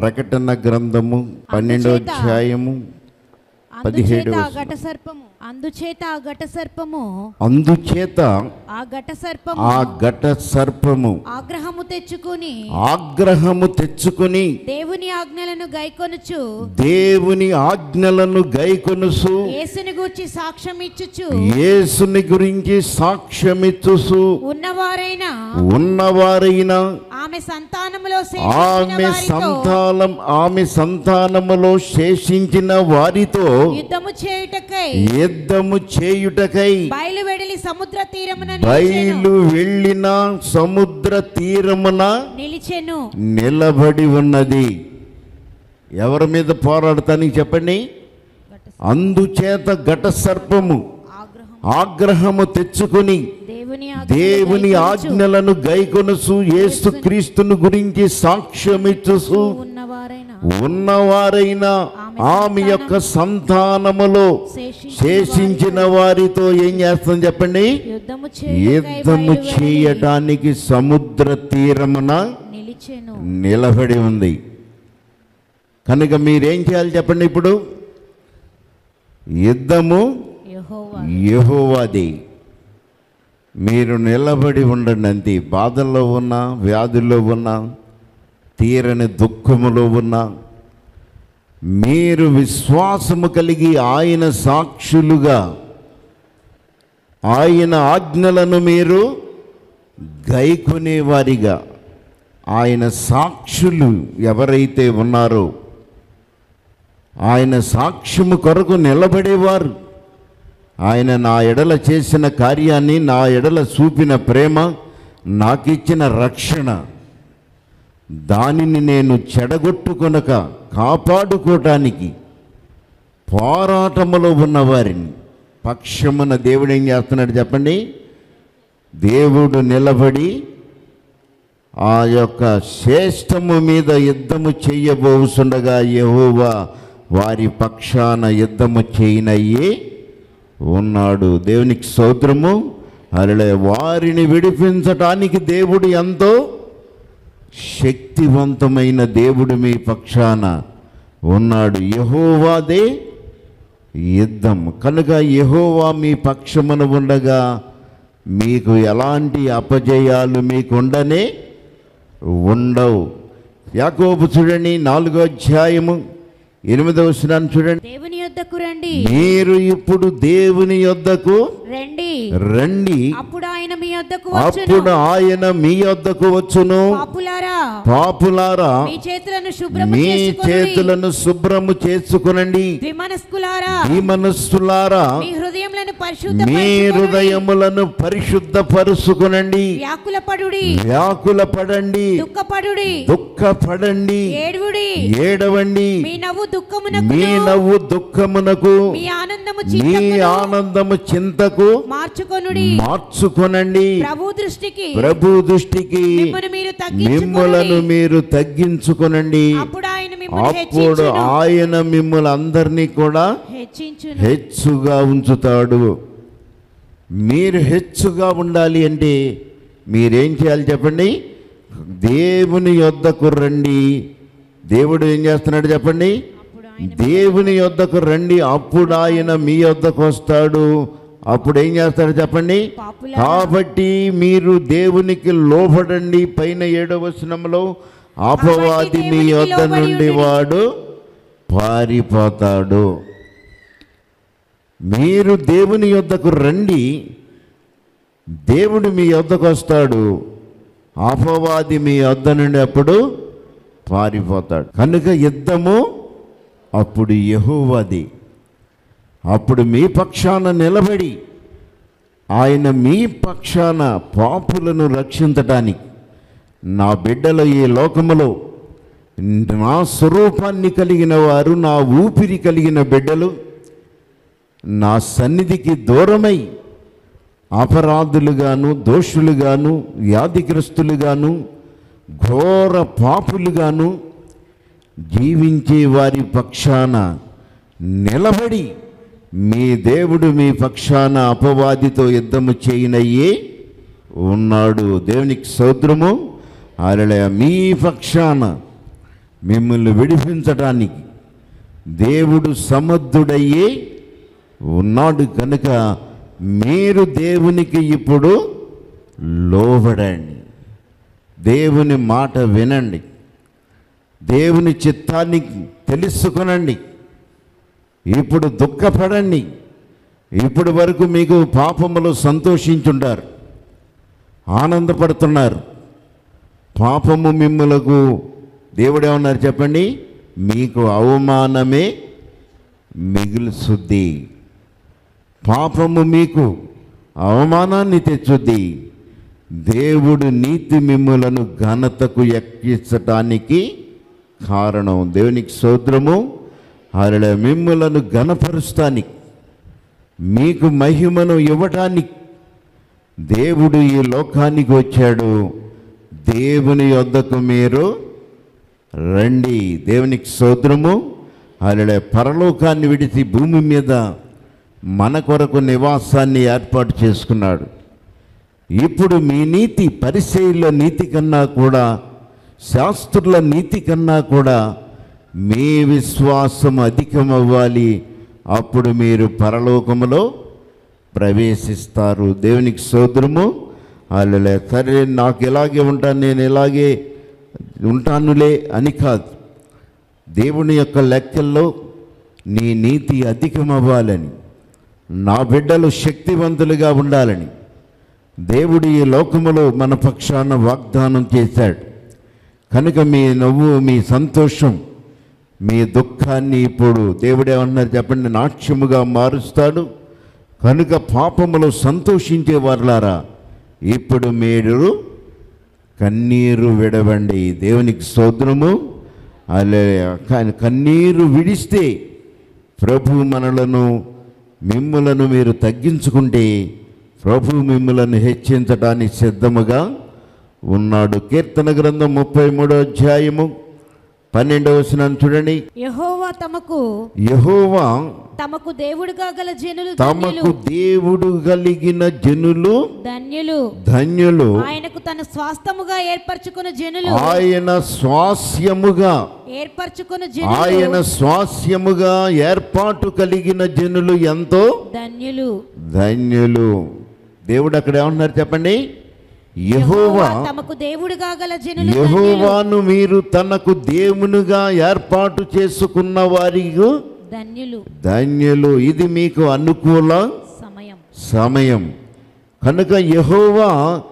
ప్రకటన గ్రంథము పన్నెండో అందుచేత అధ్యాయము అందుచేత పదిహేడవ ఆ ఘట సర్పము అందుచేత ఆ ఘట సర్పము అందుచేత ఆ ఘట సర్పము ఆ ఘట సర్పము ఆగ్రహము తెచ్చుకుని ఆగ్రహము తెచ్చుకొని దేవుని ఆజ్ఞలను గైకొనుచు దేవుని ఆజ్ఞలను గైకొనుసు యేసుని గూర్చి సాక్ష్యం ఇచ్చుచు యేసుని గురించి సాక్ష్యమిచ్చుసు ఉన్నవారైన ఉన్నవారైన ఆమె సంతానములో ఆమె శేషించిన వారితో సంతానం ఆమె సంతానములో శేషించిన వారితో యుద్ధము చేయుటకై యుద్ధము చేయుటకై బయలు వెడలి సముద్ర తీరమున బయలు వెళ్ళిన సముద్ర తీరమున నిలిచెను నిలబడి ఉన్నది ఎవరి మీద పోరాడతానికి చెప్పండి అందుచేత ఘట సర్పము ఆగ్రహం ఆగ్రహము తెచ్చుకుని దేవుని దేవుని ఆజ్ఞలను ఆజ్ఞలను గైకొనుసు యేసు క్రీస్తును గురించి సాక్ష్యమిచ్చుసు ఉన్నవారైన ఉన్నవారైన ఆమె యొక్క సంతానములో శేషించిన వారితో ఏం చేస్తాం చెప్పండి యుద్ధము యుద్ధము చేయటానికి సముద్ర తీరమున నిలిచెను నిలబడి ఉంది కనుక మీరేం చేయాలి చెప్పండి ఇప్పుడు యుద్ధము యెహోవా యెహోవాది మీరు నిలబడి ఉండండి అంతే బాధల్లో ఉన్నా వ్యాధుల్లో ఉన్నా తీరని దుఃఖములో ఉన్నా మీరు విశ్వాసము కలిగి ఆయన సాక్షులుగా ఆయన ఆజ్ఞలను మీరు గైకొనేవారిగా ఆయన సాక్షులు ఎవరైతే ఉన్నారో ఆయన సాక్ష్యము కొరకు నిలబడేవారు ఆయన నా ఎడల చేసిన కార్యాన్ని నా ఎడల చూపిన ప్రేమ నాకిచ్చిన రక్షణ దానిని నేను చెడగొట్టుకొనక కాపాడుకోవటానికి పోరాటములో ఉన్నవారిని పక్షమున దేవుడు ఏం చేస్తున్నాడు చెప్పండి దేవుడు నిలబడి ఆ యొక్క శ్రేష్టము మీద యుద్ధము చెయ్యబోసుండగా యెహోవా వారి పక్షాన యుద్ధము చేయనయ్యి ఉన్నాడు దేవునికి స్తోత్రము అరలే వారిని విడిపించటానికి దేవుడు ఎంతో శక్తివంతమైన దేవుడు మీ పక్షాన ఉన్నాడు యహోవాదే యుద్ధం కనుక యహోవా మీ పక్షమున ఉండగా మీకు ఎలాంటి అపజయాలు మీకు ఉండనే ఉండవు యాకోబు చూడండి నాలుగో అధ్యాయము ఎనిమిదవ వచనాన్ని చూడండి దేవుని యొద్దకు రండి మీరు ఇప్పుడు దేవుని యొద్దకు రండి రండి అప్పుడు ఆయన మీ యొద్దకు వచ్చును అప్పుడు ఆయన మీ యొద్దకు వచ్చును పాపులారా పాపులారా మీ చేతులను శుభ్రము మీ చేసుకొనుడి. చేతులను శుభ్రము చేసుకునండి ద్విమనస్కులారా ఈ మనస్సులారా మీ హృదయములను మీ పరిశుద్ధ హృదయములను పరిశుద్ధపరుచుకునండి వ్యాకులపడుడి వ్యాకుల పడండి దుఃఖపడుడి దుఃఖపడండి ఏడువుడి ఏడవండి మీ నవ్వు మీ దుఃఖమునకు నవ్వు దుఃఖమునకు మీ ఆనందము మీ చింతకును ఆనందము చింతకు మార్చుకొనుడి మార్చుకొనండి ప్రభు దృష్టికి ప్రభు దృష్టికి మిమ్మల్ని మీరు మిమ్మలను తగ్గించుకొనుడి మీరు తగ్గించుకొనండి అప్పుడు ఆయన మిమ్మల్ని అప్పుడు హెచ్చించును ఆయన మిమ్మల్ని అందరినీ కూడా హెచ్చించును హెచ్చుగా ఉంచుతాడు మీరు హెచ్చుగా ఉండాలి అంటే మీరేం చేయాలి చెప్పండి దేవుని యొద్దకు రండి దేవుడు ఏం చేస్తున్నాడు చెప్పండి అప్పుడు ఆయన దేవుని యొద్దకు రండి అప్పుడు ఆయన మీ యొద్దకు వస్తాడు అప్పుడు ఏం చేస్తాడు చెప్పండి పాపులారా కాబట్టి మీరు దేవునికి లోబడండి పైన ఏడవ వచనంలో అపవాది మీ దేవునికి యొద్ద లోబడి నుండి ఉండుడి. వాడు పారిపోతాడు మీరు దేవుని యొద్దకు రండి దేవుడు మీ యొద్దకు వస్తాడు అపవాది మీ యొద్ద నుండి అప్పుడు పారిపోతాడు కనుక యుద్ధము అప్పుడు యెహోవాది అప్పుడు మీ పక్షాన నిలబడి ఆయన మీ పక్షాన పాపులను రక్షించటానికి నా బిడ్డల ఈ లోకములో నా స్వరూపాన్ని కలిగిన వారు నా ఊపిరి కలిగిన బిడ్డలు నా సన్నిధికి దూరమై అపరాధులుగాను దోషులుగాను వ్యాధిగ్రస్తులుగాను ఘోర పాపులుగాను జీవించే వారి పక్షాన నిలబడి మీ దేవుడు మీ పక్షాన అపవాదితో యుద్ధము చేయనయ్యే ఉన్నాడు దేవునికి సౌద్రము అరళ మీ పక్షాన మిమ్మల్ని విడిపించడానికి దేవుడు సమర్థుడయ్యే ఉన్నాడు కనుక మీరు దేవునికి ఇప్పుడు లోబడండి దేవుని మాట వినండి దేవుని చిత్తాన్ని తెలుసుకొనండి ఇప్పుడు దుఃఖపడండి ఇప్పటి వరకు మీకు పాపములు సంతోషించుంటారు ఆనందపడుతున్నారు పాపము మిమ్ములకు దేవుడేమన్నారు చెప్పండి మీకు అవమానమే మిగులుసుద్ది పాపము మీకు అవమానాన్ని తెచ్చుద్ది దేవుడు నీతి మిమ్ములను ఘనతకు ఎక్కించటానికి కారణం దేవునికి సోద్రము ఆయన మిమ్ములను ఘనపరుస్తానికి మీకు మహిమను ఇవ్వటానికి దేవుడు ఈ లోకానికి వచ్చాడు దేవుని యొద్దకు మీరు రండి దేవునికి సోదరము ఆయన పరలోకాన్ని విడిచి భూమి మీద మన కొరకు నివాసాన్ని ఏర్పాటు చేసుకున్నాడు ఇప్పుడు మీ నీతి పరిచయుల నీతి కన్నా కూడా శాస్త్రుల నీతి కన్నా కూడా మీ విశ్వాసం అధికమవ్వాలి అప్పుడు మీరు పరలోకములో ప్రవేశిస్తారు దేవునికి సోదరము వాళ్ళే సరే నాకు ఇలాగే ఉంటాను నేను ఇలాగే ఉంటానులే అని కాదు దేవుని యొక్క లెక్కల్లో నీ నీతి అధికమవ్వాలని నా బిడ్డలు శక్తివంతులుగా ఉండాలని దేవుడు ఈ లోకములో మన పక్షాన వాగ్దానం చేశాడు కనుక మీ నవ్వు మీ సంతోషం మీ దుఃఖాన్ని ఇప్పుడు దేవుడేమన్నారు చెప్పండి నాట్యముగా మారుస్తాడు కనుక పాపములో సంతోషించే వారులారా ఇప్పుడు మీరు కన్నీరు విడవండి దేవునికి సోదరము అలే కానీ కన్నీరు విడిస్తే ప్రభు మనలను మిమ్ములను మీరు తగ్గించుకుంటే ప్రభు మిమ్ములను హెచ్చించడానికి సిద్ధముగా ఉన్నాడు కీర్తన గ్రంథం ముప్పై మూడో అధ్యాయము పన్నెండవ వచనం చూడండి యెహోవా తమకు యహోవా తమకు దేవుడుగా గల జనులు తమకు ధన్యులు దేవుడు కలిగిన జనులు ధన్యులు ధన్యులు ఆయనకు తన స్వాస్థముగా ఏర్పరచుకున్న జనులు ఆయన స్వాస్యముగా ఏర్పరచుకున్న ఆయన జనులు స్వాస్యముగా ఏర్పాటు కలిగిన జనులు ఎంతో ధన్యులు ధన్యులు దేవుడు అక్కడ ఏమన్నారు చెప్పండి యహోవా తమకు దేవుడుగా గల జనులు ధన్యులు. యహోవాను మీరు తనకు దేవునుగా ఏర్పాటు చేసుకున్న వారికి ధన్యులు ధన్యులు ఇది మీకు అనుకూల సమయం సమయం కనుక యహోవా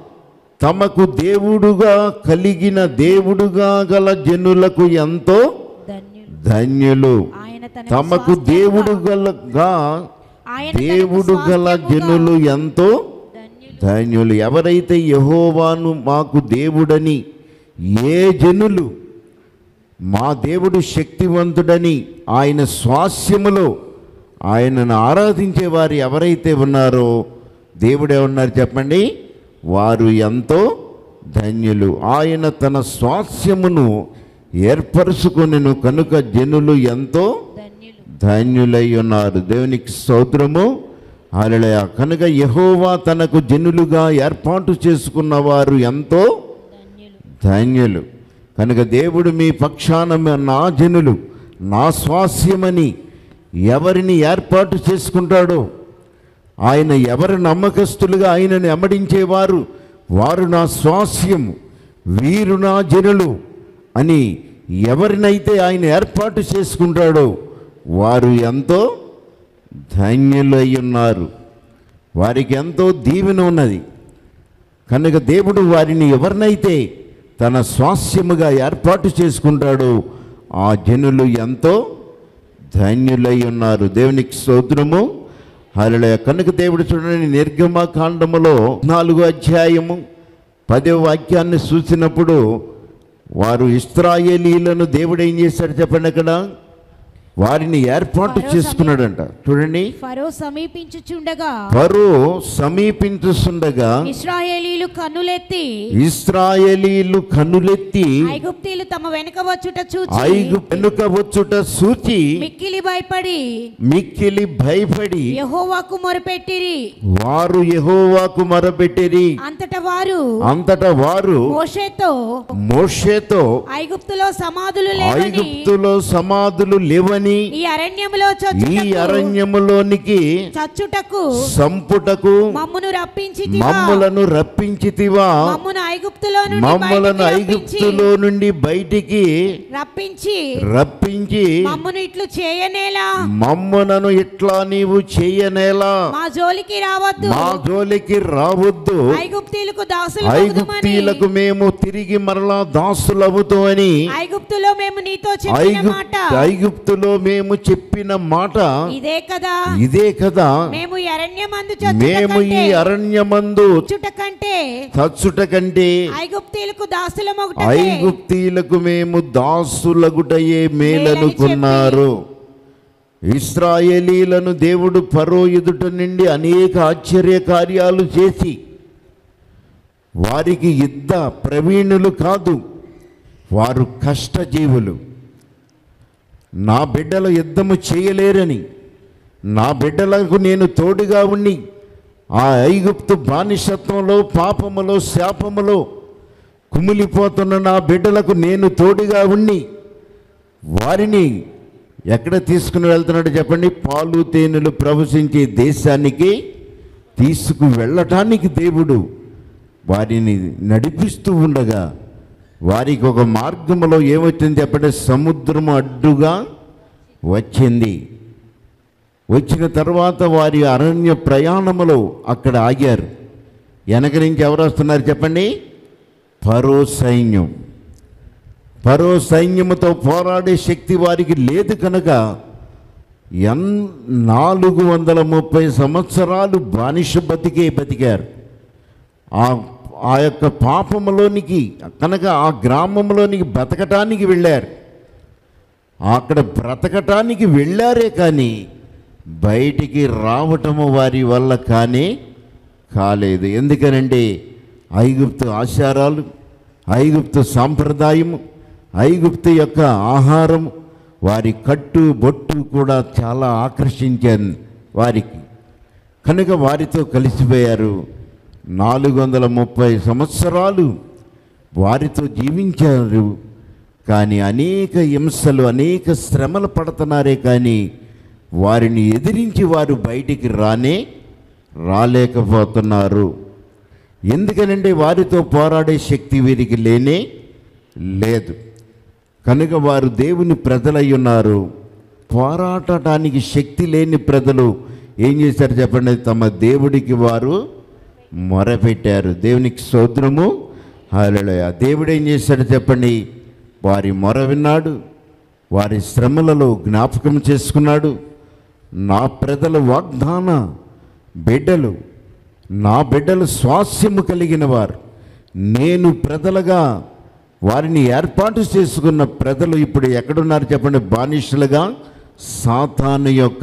తమకు దేవుడుగా కలిగిన దేవుడుగా గల జనులకు ఎంతో ధన్యులు ధన్యులు ఆయన తన తమకు స్వాస్థ్యముగా- దేవుడు గలగా ఆయన తనకు దేవుడు గల స్వాస్థ్యముగా జనులు ఎంతో ధన్యులు ధన్యులు ఎవరైతే యహోవాను మాకు దేవుడని ఏ జనులు మా దేవుడు శక్తివంతుడని ఆయన స్వాస్యములో ఆయనను ఆరాధించే వారు ఎవరైతే ఉన్నారో దేవుడు ఏమన్నారు చెప్పండి వారు ఎంతో ధన్యులు ఆయన తన స్వాస్యమును ఏర్పరుచుకొనెను కనుక జనులు ఎంతో ధన్యులు ధన్యులై ఉన్నారు దేవునికి స్తోత్రము హల్లెలూయా కనుక యెహోవా తనకు జనులుగా ఏర్పాటు చేసుకున్న వారు ఎంతో ధన్యులు ధన్యులు కనుక దేవుడు మీ పక్షాన మ- నా జనులు నా స్వాస్యమని ఎవరిని ఏర్పాటు చేసుకుంటాడో ఆయన ఎవరు నమ్మకస్తులుగా ఆయనను ఎమ్మడించేవారు వారు నా స్వాస్యము వీరు నా జనులు అని ఎవరినైతే ఆయన ఏర్పాటు చేసుకుంటాడో వారు ఎంతో ధన్యులై ఉన్నారు వారికి ఎంతో దీవెన ఉన్నది కనుక దేవుడు వారిని ఎవరినైతే తన స్వాస్యముగా ఏర్పాటు చేసుకుంటాడో ఆ జనులు ఎంతో ధన్యులై ఉన్నారు దేవునికి స్తోత్రము హల్లెలూయ కనుక దేవుడు చూడండి నిర్గమ కాండములో నాలుగో అధ్యాయము పదో వాక్యాన్ని చూసినప్పుడు వారు ఇస్రాయేలీలను దేవుడు ఏం చేశాడు చెప్పండి అక్కడ వారిని ఏర్పాటు ఫరో చేసుకున్నాడంట చూడండి ఫరో సమీపించుచుండగా ఫరో సమీపించుస్తుండగా ఇస్రాయేలీలు కన్నులెత్తి ఇస్రాయేలీలు కన్నులెత్తి ఐగుప్తీలు తమ వెనుక వచ్చుట చూచి ఐగు వెనుక వచ్చుట సూచి మిక్కిలి భయపడి మిక్కిలి భయపడి యెహోవాకు మొరపెట్టిరి వారు యెహోవాకు మొరపెట్టిరి అంతట వారు అంతటా వారు మోషేతో మోషేతో ఐగుప్తులో సమాధులు లేవని ఐగుప్తులో సమాధులు లేవని ఈ అరణ్యములో ఈ చచ్చుటకు అరణ్యములోనికి చచ్చుటకు సంపుటకు మమ్మును రప్పించి మమ్ములను రప్పించితివా మమ్మును ఐగుప్తులో నుండి మమ్మలను బయటికి రప్పించి ఐగుప్తులో నుండి బయటికి రప్పించి రప్పించి మమ్మును ఇట్లు చేయనేలా మమ్మనను ఇట్లా నీవు చెయ్యనేలా మా జోలికి రావద్దు మా జోలికి రావద్దు ఐగుప్తీలకు దాసులు ఐగుప్తీలకు మేము తిరిగి మరలా దాసులవుతూ అని ఐగుప్తులో మేము నీతో చెప్పిన మాట ఐగుప్తు ఐగుప్తులో మేము చెప్పిన మాట ఇదే కదా ఇదే కదా మేము ఈ అరణ్యమందు మేము ఈ చచ్చుట అరణ్యమందు కంటే చచ్చుట కంటే ఐగుప్తీలకు దాసులం ఐగుప్తీలకు మేము దాసులగుటయే మేలనుకున్నారు ఇస్రాయేలీలను దేవుడు పరో ఎదుట నుండి అనేక ఆశ్చర్య కార్యాలు చేసి వారికి యుద్ధ ప్రవీణులు కాదు వారు కష్టజీవులు నా బిడ్డల యుద్ధము చేయలేరని నా బిడ్డలకు నేను తోడుగా ఉండి ఆ ఐగుప్తు బానిసత్వంలో పాపములో శాపములో కుమిలిపోతున్న నా బిడ్డలకు నేను తోడుగా ఉండి వారిని ఎక్కడ తీసుకుని వెళ్తున్నాడు చెప్పండి పాలు తేనెలు ప్రవశించే దేశానికి తీసుకు వెళ్ళటానికి దేవుడు వారిని నడిపిస్తూ ఉండగా వారికి ఒక మార్గంలో ఏమొచ్చింది చెప్పండి సముద్రము అడ్డుగా వచ్చింది వచ్చిన తర్వాత వారి అరణ్య ప్రయాణములో అక్కడ ఆగారు వెనక నుంచి ఎవరు వస్తున్నారు చెప్పండి పరో సైన్యం పరో సైన్యముతో పోరాడే శక్తి వారికి లేదు కనుక ఎన్ నాలుగు వందల ముప్పై సంవత్సరాలు బానిస బతికే బతికారు ఆ ఆ యొక్క పాపములోనికి కనుక ఆ గ్రామంలోనికి బతకటానికి వెళ్ళారు అక్కడ బ్రతకటానికి వెళ్ళారే కానీ బయటికి రావటము వారి వల్ల కానీ కాలేదు ఎందుకనంటే ఐగుప్తు ఆచారాలు ఐగుప్తు సాంప్రదాయము ఐగుప్తు యొక్క ఆహారం వారి కట్టు బొట్టు కూడా చాలా ఆకర్షించాను వారికి కనుక వారితో కలిసిపోయారు నాలుగు వందల ముప్పై సంవత్సరాలు వారితో జీవించారు కానీ అనేక హింసలు అనేక శ్రమలు పడుతున్నారే కానీ వారిని ఎదిరించి వారు బయటికి రానే రాలేకపోతున్నారు ఎందుకనంటే వారితో పోరాడే శక్తి వీరికి లేనే లేదు కనుక వారు దేవుని ప్రజలై ఉన్నారు పోరాడటానికి శక్తి లేని ప్రజలు ఏం చేశారు చెప్పండి తమ దేవుడికి వారు మొరపెట్టారు దేవునికి స్తోత్రము హల్లెలూయ దేవుడు ఏం చేశాడు చెప్పండి వారి మొర విన్నాడు వారి శ్రమలలో జ్ఞాపకం చేసుకున్నాడు నా ప్రజల వాగ్దాన బిడ్డలు నా బిడ్డలు స్వాస్యము కలిగిన వారు నేను ప్రజలుగా వారిని ఏర్పాటు చేసుకున్న ప్రజలు ఇప్పుడు ఎక్కడున్నారు చెప్పండి బానిసలుగా సాతాను యొక్క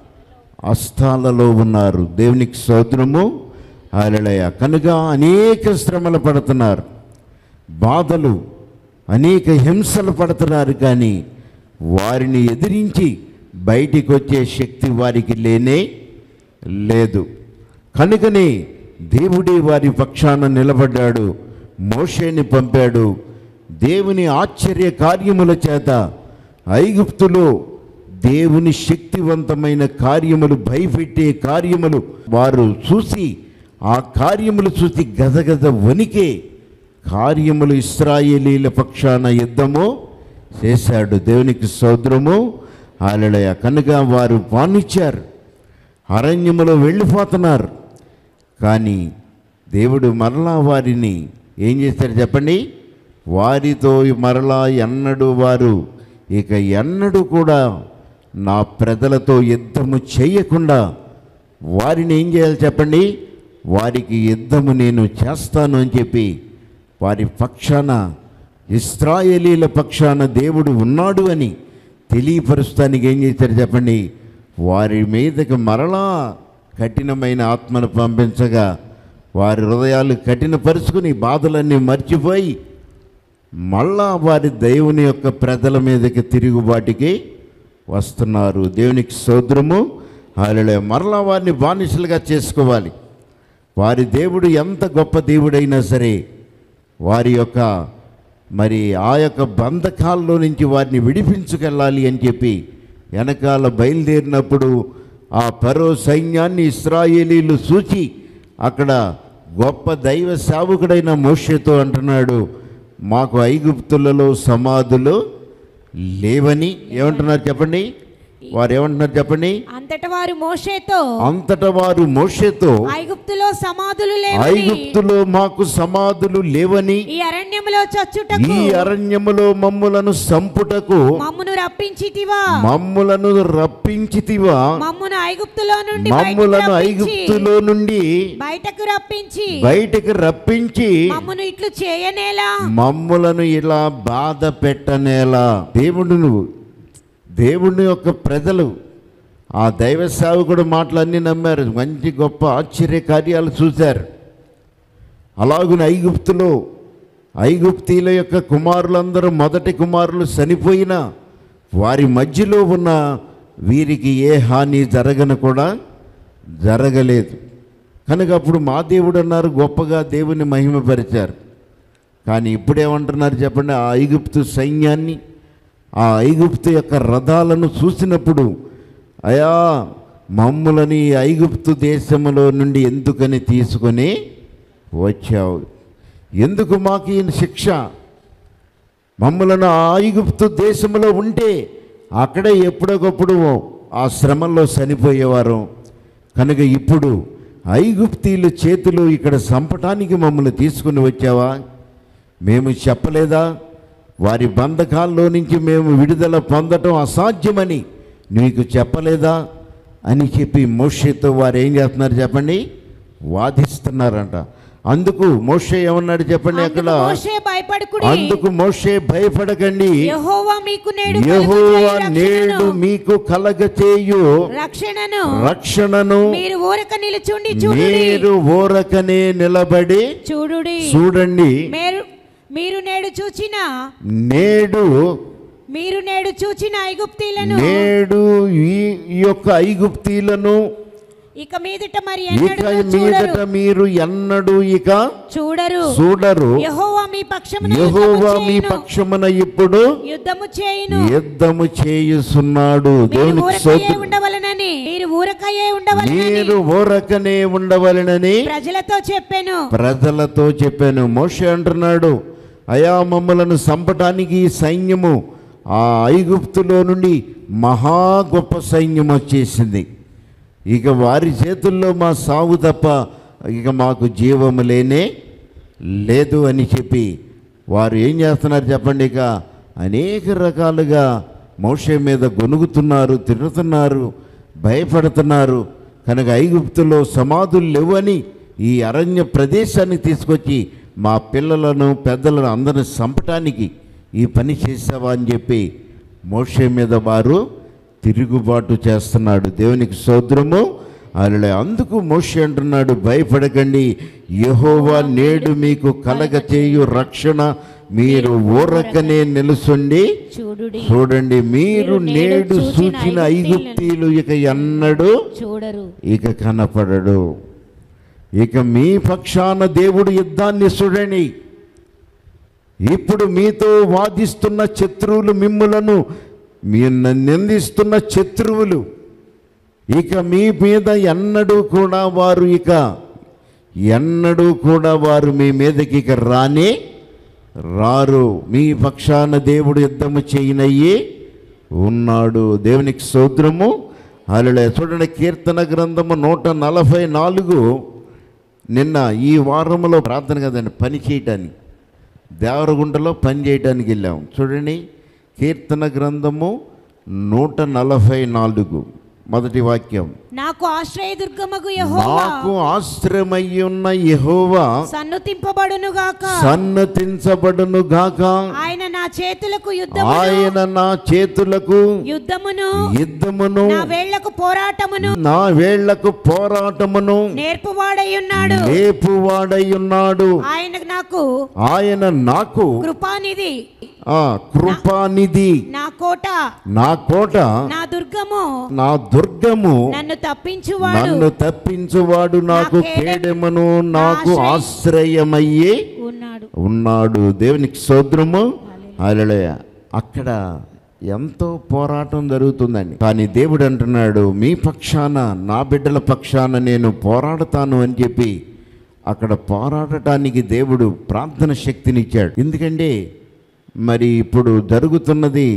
అస్తాలలో ఉన్నారు దేవునికి స్తోత్రము అలలయ కనుక అనేక శ్రమలు పడుతున్నారు బాధలు అనేక హింసలు పడుతున్నారు కానీ వారిని ఎదిరించి బయటికి వచ్చే శక్తి వారికి లేనే లేదు కనుకనే దేవుడే వారి పక్షాన నిలబడ్డాడు మోషేని పంపాడు దేవుని ఆశ్చర్య కార్యముల చేత ఐగుప్తులో దేవుని శక్తివంతమైన కార్యములు భయపెట్టే కార్యములు వారు చూసి ఆ కార్యములు చూసి గదగద వణికే కార్యములు ఇస్రాయేలీల పక్షాన యుద్ధము చేశాడు దేవునికి సోదరము ఆలయ కనుక వారు పానిచ్చారు అరణ్యములో వెళ్ళిపోతున్నారు కానీ దేవుడు మరలా వారిని ఏం చేశారు చెప్పండి వారితో మరలా ఎన్నడూ వారు ఇక ఎన్నడూ కూడా నా ప్రజలతో యుద్ధము చేయకుండా వారిని ఏం చేయాలి చెప్పండి వారికి యుద్ధము నేను చేస్తాను అని చెప్పి వారి పక్షాన ఇస్రాయేలీల పక్షాన దేవుడు ఉన్నాడు అని తెలియపరుస్తానికి ఏం చేశారు చెప్పండి వారి మీదకి మరలా కఠినమైన ఆత్మను పంపించగా వారి హృదయాలు కఠినపరుచుకుని బాధలన్నీ మర్చిపోయి మళ్ళా వారి దేవుని యొక్క ప్రజల మీదకి తిరుగుబాటుకి వస్తున్నారు దేవునికి సోదరము ఆయన మరలా వారిని బానిసలుగా చేసుకోవాలి వారి దేవుడు ఎంత గొప్ప దేవుడైనా సరే వారి యొక్క మరి ఆ యొక్క బంధకాల్లో నుంచి వారిని విడిపించుకెళ్ళాలి అని చెప్పి వెనకాల బయలుదేరినప్పుడు ఆ పరో సైన్యాన్ని ఇస్రాయేలీలు సూచి అక్కడ గొప్ప దైవ సేవకుడైన మోషేతో అంటున్నాడు మాకు ఐగుప్తులలో సమాధులు లేవని ఏమంటున్నారు చెప్పండి వారు ఏమంటున్నారు చెప్పండి అంతట వారు మోషేతో అంతటా వారు మోషేతో ఐగుప్తులో సమాధులు లేవని ఐగుప్తులో మాకు సమాధులు లేవని ఈ అరణ్యములో చచ్చుటకు ఈ అరణ్యములో మమ్ములను సంపుటకు మమ్మును రప్పించితివా మమ్ములను రప్పించితివా మమ్మును ఐగుప్తులో నుండి బయటకు మమ్ములను రప్పించి ఐగుప్తులో నుండి బయటకు రప్పించి బయటికి రప్పించి మమ్మును ఇట్లు చేయనేలా మమ్ములను ఇలా బాధ పెట్టనేలా దేవుడు నువ్వు దేవుని యొక్క ప్రజలు ఆ దైవ సేవకుడు మాటలన్నీ నమ్మారు మంచి గొప్ప ఆశ్చర్య కార్యాలు చూశారు అలాగున ఐగుప్తులో ఐగుప్తీల యొక్క కుమారులందరూ మొదటి కుమారులు చనిపోయినా వారి మధ్యలో ఉన్న వీరికి ఏ హాని జరగను కూడా జరగలేదు కనుక అప్పుడు మా దేవుడు అన్నారు గొప్పగా దేవుని మహిమపరిచారు కానీ ఇప్పుడేమంటున్నారు చెప్పండి ఆ ఐగుప్తు సైన్యాన్ని ఆ ఐగుప్తు యొక్క రథాలను చూసినప్పుడు అయా మమ్ములని ఈ ఐగుప్తు దేశములో నుండి ఎందుకని తీసుకొని వచ్చావు ఎందుకు మాకు ఈ శిక్ష మమ్మలను ఆ ఐగుప్తు దేశంలో ఉంటే అక్కడే ఎప్పుడొకప్పుడు ఆ శ్రమల్లో చనిపోయేవారు కనుక ఇప్పుడు ఐగుప్తీల చేతులు ఇక్కడ చంపటానికి మమ్మల్ని తీసుకుని వచ్చావా మేము చెప్పలేదా వారి బంధకాల్లో నుంచి మేము విడుదల పొందటం అసాధ్యమని నీకు చెప్పలేదా అని చెప్పి మోషేతో వారు ఏం చేస్తున్నారు చెప్పండి వాదిస్తున్నారంట అందుకు మోషే ఏమన్నాడు చెప్పండి అందుకు అక్కడ మోషే భయపడకుడి అందుకు మోషే భయపడకండి యెహోవా మీకు నేడు యెహోవా కలుగజేయు నేడు రక్షణను- మీకు కలగచేయు రక్షణను రక్షణను మీరు ఊరక నిలుచుండి చూడుడి మీరు ఊరకనే నిలబడి చూడుడి చూడండి మీరు మీరు నేడు చూచిన నేడు మీరు నేడు చూచిన ఐగుప్తీలను నేడు ఈ ఈ యొక్క ఐగుప్తీలను ఇక మీదట మరి ఇక ఎన్నడూ మీదట చూడరు మీరు ఎన్నడూ ఇక చూడరు చూడరు యెహోవా మీ పక్షమున యెహోవా యుద్ధము మీ చేయును. పక్షమున ఇప్పుడు యుద్ధము చేయును యుద్ధము చేయుచున్నాడు మీరు దేవునికి ఊరకయే స్తోత్రం ఉండవలనని మీరు ఊరకయే ఉండవలనని మీరు ఊరకనే ఉండవలనని ప్రజలతో చెప్పాను ప్రజలతో చెప్పాను మోషే అంటున్నాడు అయా మమ్మలను చంపటానికి ఈ సైన్యము ఆ ఐగుప్తులో నుండి మహా గొప్ప సైన్యం వచ్చేసింది ఇక వారి చేతుల్లో మా సాగు తప్ప ఇక మాకు జీవము లేనే లేదు అని చెప్పి వారు ఏం చేస్తున్నారు చెప్పండి ఇక అనేక రకాలుగా మోషే మీద గొనుగుతున్నారు తిరుగుతున్నారు భయపడుతున్నారు కనుక ఐగుప్తులో సమాధులు లేవని ఈ అరణ్య ప్రదేశాన్ని తీసుకొచ్చి మా పిల్లలను పెద్దలను అందరిని చంపటానికి ఈ పని చేసావా అని చెప్పి మోషే మీద వారు తిరుగుబాటు చేస్తున్నాడు దేవునికి సోదరము అలా అందుకు మోషే అంటున్నాడు భయపడకండి యెహోవా నేడు మీకు కలగ చేయు రక్షణ మీరు ఊరకనే నిలుసుండి చూడుడి చూడండి మీరు మీరు నేడు నేడు చూచిన సూచిన ఐగుప్తీలు ఇక ఎన్నడూ చూడరు ఇక కనపడడు ఇక మీ పక్షాన దేవుడు యుద్ధాన్ని చూడండి ఇప్పుడు మీతో వాదిస్తున్న శత్రువులు మిమ్ములను మీ నిందిస్తున్న శత్రువులు ఇక మీ మీద ఎన్నడూ కూడా వారు ఇక ఎన్నడూ కూడా వారు మీ మీదకి ఇక రానే రారు మీ పక్షాన దేవుడు యుద్ధము చేయనయ్యి ఉన్నాడు దేవునికి సౌద్రము అలా చూడండి కీర్తన గ్రంథము నూట నలభై నాలుగు నిన్న ఈ వారంలో ప్రార్థన కదండి పని చేయటానికి దేవరగుంటలో పని చేయడానికి వెళ్ళాం చూడండి కీర్తన గ్రంథము నూట నలభై నాలుగు మొదటి వాక్యం నాకు ఆశ్రయదుర్గమగు యెహోవా నాకు ఆశ్రయమయ్యున్న యెహోవా సన్నుతింపబడును గాక సన్నతించబడును గాక ఆయన నా చేతులకు యుద్ధమును ఆయన నా చేతులకు యుద్ధమును యుద్ధమును నా వేళ్లకు పోరాటమును నా వేళ్లకు పోరాటమును నేర్పువాడై ఉన్నాడు లేపువాడై ఉన్నాడు ఆయన నాకు ఆయన నాకు కృపానిధి ఆ కృపానిధి నా కోట నా కోట నా దుర్గము నా దుర్గము నన్ను తప్పించువాడు నన్ను తప్పించువాడు నాకు నా కేడెము, కేడెమును నాకు నా ఆశ్రయమయ్యే ఉన్నాడు ఉన్నాడు దేవునికి సోద్రము అలలయ అక్కడ ఎంతో పోరాటం జరుగుతుందండి కానీ దేవుడు అంటున్నాడు మీ పక్షాన నా బిడ్డల పక్షాన నేను పోరాడతాను అని చెప్పి అక్కడ పోరాడటానికి దేవుడు ప్రార్థన శక్తినిచ్చాడు ఎందుకంటే మరి ఇప్పుడు జరుగుతున్నది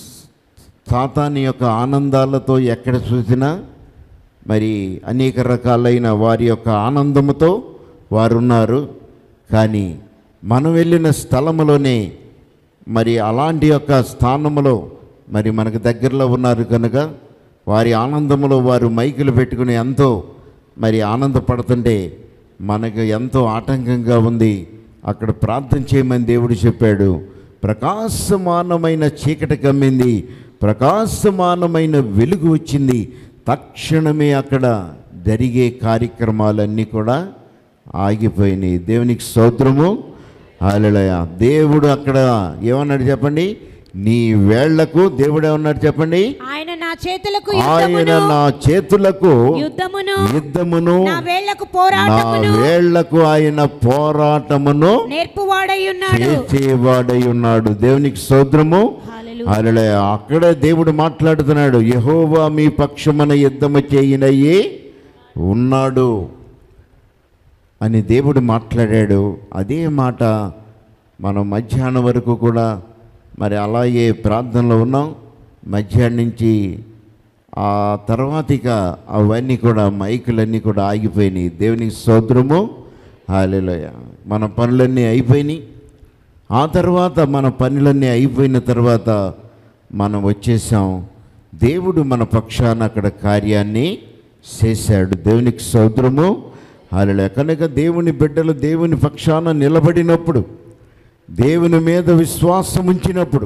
సాతాని యొక్క ఆనందాలతో ఎక్కడ చూసినా మరి అనేక రకాలైన వారి యొక్క ఆనందముతో వారు ఉన్నారు కానీ మనం వెళ్ళిన స్థలములోనే మరి అలాంటి యొక్క స్థానములో మరి మనకు దగ్గరలో ఉన్నారు కనుక వారి ఆనందములో వారు మైకులు పెట్టుకుని ఎంతో మరి ఆనందపడుతుంటే మనకు ఎంతో ఆటంకంగా ఉంది అక్కడ ప్రార్థన చేయమని దేవుడు చెప్పాడు ప్రకాశమానమైన చీకటి కమ్మింది ప్రకాశమానమైన వెలుగు వచ్చింది తక్షణమే అక్కడ జరిగే కార్యక్రమాలన్నీ కూడా ఆగిపోయినాయి దేవునికి స్తోత్రము హల్లెలూయా దేవుడు అక్కడ ఏమన్నాడు చెప్పండి నీ వేళ్లకు దేవుడు ఏమన్నాడు చెప్పండి ఆయన నా చేతులకు ఆయన యుద్ధమును నా చేతులకు యుద్ధమును యుద్ధమును నా వేళ్లకు నా పోరాటమును వేళ్లకు ఆయన పోరాటమును నేర్పువాడై ఉన్నాడు చేసేవాడై ఉన్నాడు దేవునికి సోద్రము హల్లెలూయా. అలలే అక్కడే దేవుడు మాట్లాడుతున్నాడు యహోవా మీ పక్షమున యుద్ధము చేయనయ్యి ఉన్నాడు అని దేవుడు మాట్లాడాడు అదే మాట మనం మధ్యాహ్నం వరకు కూడా మరి అలాగే ప్రార్థనలో ఉన్నాం మధ్యాహ్నం నుంచి ఆ తర్వాత ఇక అవన్నీ కూడా మైకులన్నీ కూడా ఆగిపోయినాయి దేవునికి సోదరము హాలేలోయ మన పనులన్నీ అయిపోయినాయి ఆ తర్వాత మన పనులన్నీ అయిపోయిన తర్వాత మనం వచ్చేసాం దేవుడు మన పక్షాన అక్కడ కార్యాన్ని చేశాడు దేవునికి సౌద్రము అలా కనుక దేవుని బిడ్డలు దేవుని పక్షాన నిలబడినప్పుడు దేవుని మీద విశ్వాసం ఉంచినప్పుడు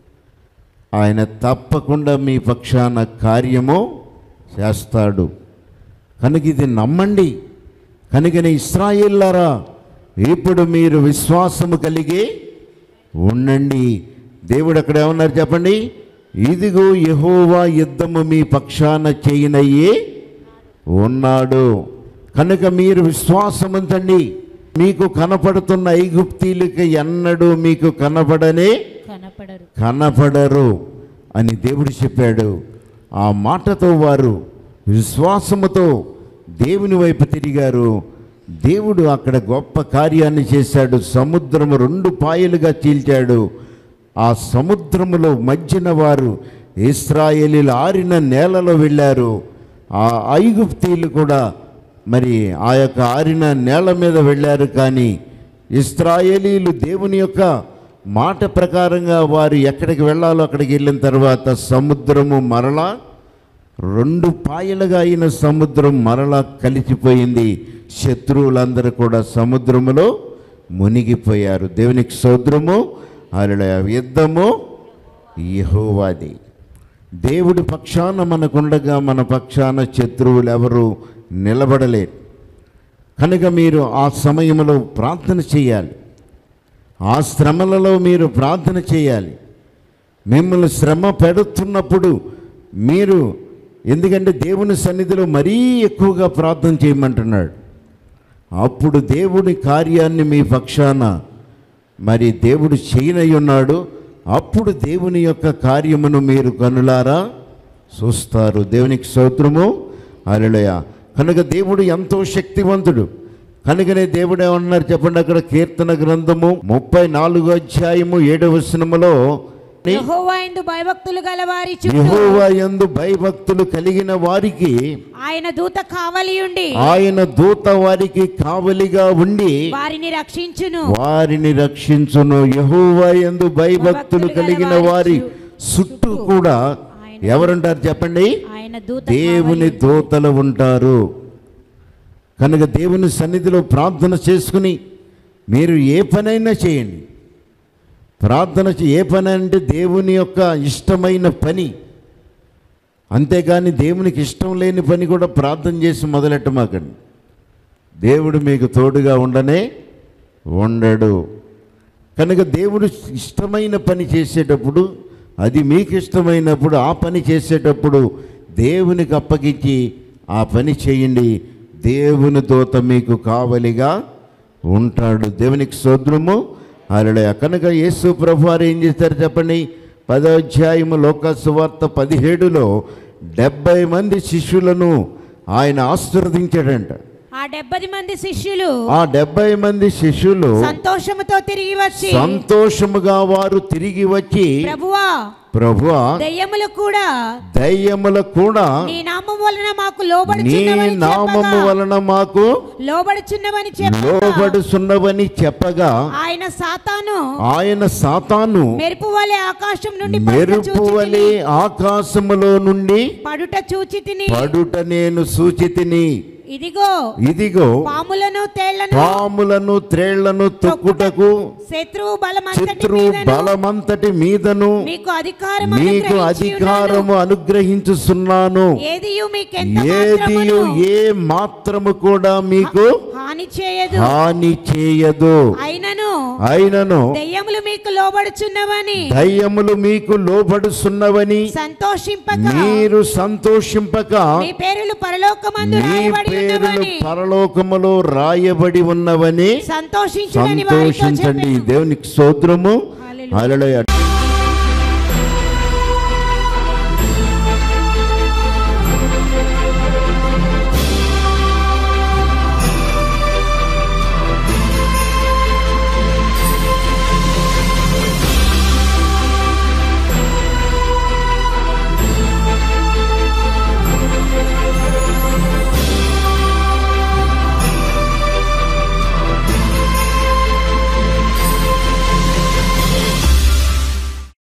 ఆయన తప్పకుండా మీ పక్షాన కార్యము చేస్తాడు కనుక ఇది నమ్మండి కనుకనే ఇస్రాయిల్లారా ఇప్పుడు మీరు విశ్వాసము కలిగి ఉండండి దేవుడు అక్కడ ఏమన్నారు చెప్పండి ఇదిగో యెహోవా యుద్ధము మీ పక్షాన చేయనయ్యే ఉన్నాడు కనుక మీరు విశ్వాసం ఉంచండి మీకు కనపడుతున్న ఐగుప్తీలకి ఎన్నడూ మీకు కనపడనే కనపడరు కనపడరు అని దేవుడు చెప్పాడు ఆ మాటతో వారు విశ్వాసముతో దేవుని వైపు తిరిగారు దేవుడు అక్కడ గొప్ప కార్యాన్ని చేశాడు సముద్రము రెండు పాయలుగా చీల్చాడు ఆ సముద్రములో మధ్యన వారు ఇస్రాయేలీలు ఆరిన నేలలో వెళ్ళారు ఆ ఐగుప్తీలు కూడా మరి ఆ యొక్క ఆరిన నేల మీద వెళ్ళారు కానీ ఇస్రాయేలీలు దేవుని యొక్క మాట ప్రకారంగా వారు ఎక్కడికి వెళ్ళాలో అక్కడికి వెళ్ళిన తర్వాత సముద్రము మరలా రెండు పాయలుగా అయిన సముద్రం మరలా కలిసిపోయింది శత్రువులందరూ కూడా సముద్రములో మునిగిపోయారు దేవునికి సముద్రము అలా యుద్ధము యహోవాది దేవుడి పక్షాన మనకుండగా మన పక్షాన శత్రువులు ఎవరు నిలబడలేరు కనుక మీరు ఆ సమయంలో ప్రార్థన చేయాలి ఆ శ్రమలలో మీరు ప్రార్థన చేయాలి మిమ్మల్ని శ్రమ పెడుతున్నప్పుడు మీరు ఎందుకంటే దేవుని సన్నిధిలో మరీ ఎక్కువగా ప్రార్థన చేయమంటున్నాడు అప్పుడు దేవుని కార్యాన్ని మీ పక్షాన మరి దేవుడు చేయనై ఉన్నాడు అప్పుడు దేవుని యొక్క కార్యమును మీరు కనులారా చూస్తారు దేవునికి స్తోత్రము అలలయ కనుక దేవుడు ఎంతో శక్తివంతుడు కనుకనే దేవుడు ఏమన్నారు చెప్పండి అక్కడ కీర్తన గ్రంథము ముప్పై నాలుగో అధ్యాయము ఏడవ వచనములో యెహోవా యందు భయభక్తులు గల వారి చుట్టూ యెహోవా యందు భయభక్తులు కలిగిన వారికి ఆయన దూత కావలి ఉండి ఆయన దూత వారికి కావలిగా ఉండి వారిని రక్షించును వారిని రక్షించును యెహోవా యందు భయభక్తులు కలిగిన వారి చుట్టూ కూడా ఎవరుంటారు చెప్పండి ఆయన దూత దేవుని కావలి దూతలు ఉంటారు కనుక దేవుని సన్నిధిలో ప్రార్థన చేసుకుని మీరు ఏ పనైనా చేయండి ప్రార్థన చే- ఏ పని అంటే దేవుని యొక్క ఇష్టమైన పని అంతేగాని దేవునికి ఇష్టం లేని పని కూడా ప్రార్థన చేసి మొదలెట్టమాకండి దేవుడు మీకు తోడుగా ఉండనే ఉండడు కనుక దేవుడు ఇష్టమైన పని చేసేటప్పుడు అది మీకు ఇష్టమైనప్పుడు ఆ పని చేసేటప్పుడు దేవునికి అప్పగించి ఆ పని చేయండి దేవుని దూత మీకు కావలిగా ఉంటాడు దేవునికి సోద్రము అలడే కనుక యేసు ప్రభు వారు ఏం చేస్తారు చెప్పండి పదో అధ్యాయము లోకసువార్త పదిహేడులో డెబ్బై మంది శిష్యులను ఆయన ఆశీర్వదించాడంట ఆ డెబ్బది మంది శిష్యులు ఆ డెబ్బై మంది శిష్యులు సంతోషముతో తిరిగి వచ్చి సంతోషముగా వారు తిరిగి వచ్చి ప్రభువా ప్రభువా దయ్యములు కూడా దయ్యముల కూడా నీ నామం వలన మాకు నీ లోబడుచున్నవని నామము చెప్పగా వలన మాకు లోబడుచున్నవని చెప్పగా లోబడుచున్నవని చెప్పగా ఆయన సాతాను ఆయన సాతాను మెరుపు వలె ఆకాశం నుండి పడుట మెరుపు చూచి వలె ఆకాశములో నుండి పడుట చూచి తిని పడుట నేను సూచితిని ఇదిగో ఇదిగో పాములను తేళ్లను పాములను త్రేళ్లను తొక్కుటకు శత్రువు బలమంతటి శత్రు మీదను బలమంతటి మీదను మీకు అధికారం మీకు అధికారము అనుగ్రహించుచున్నాను ఏదియు మీకెంత ఏదియు మాత్రమును ఏ మాత్రము కూడా మీకు హాని చేయదు హాని చేయదు అయినను అయినను దెయ్యములు మీకు లోబడుచున్నవని దయ్యములు మీకు లోబడుచున్నవని సంతోషింపక మీరు సంతోషింపక మీ పేరులు పరలోకమందు మీ రాయబడి పేరులు ఉన్నవని పరలోకములో రాయబడి ఉన్నవని సంతోషించుడని వారితో సంతోషించండి చెప్పెను. దేవునికి సోద్రము హల్లెలూయా. అలడయ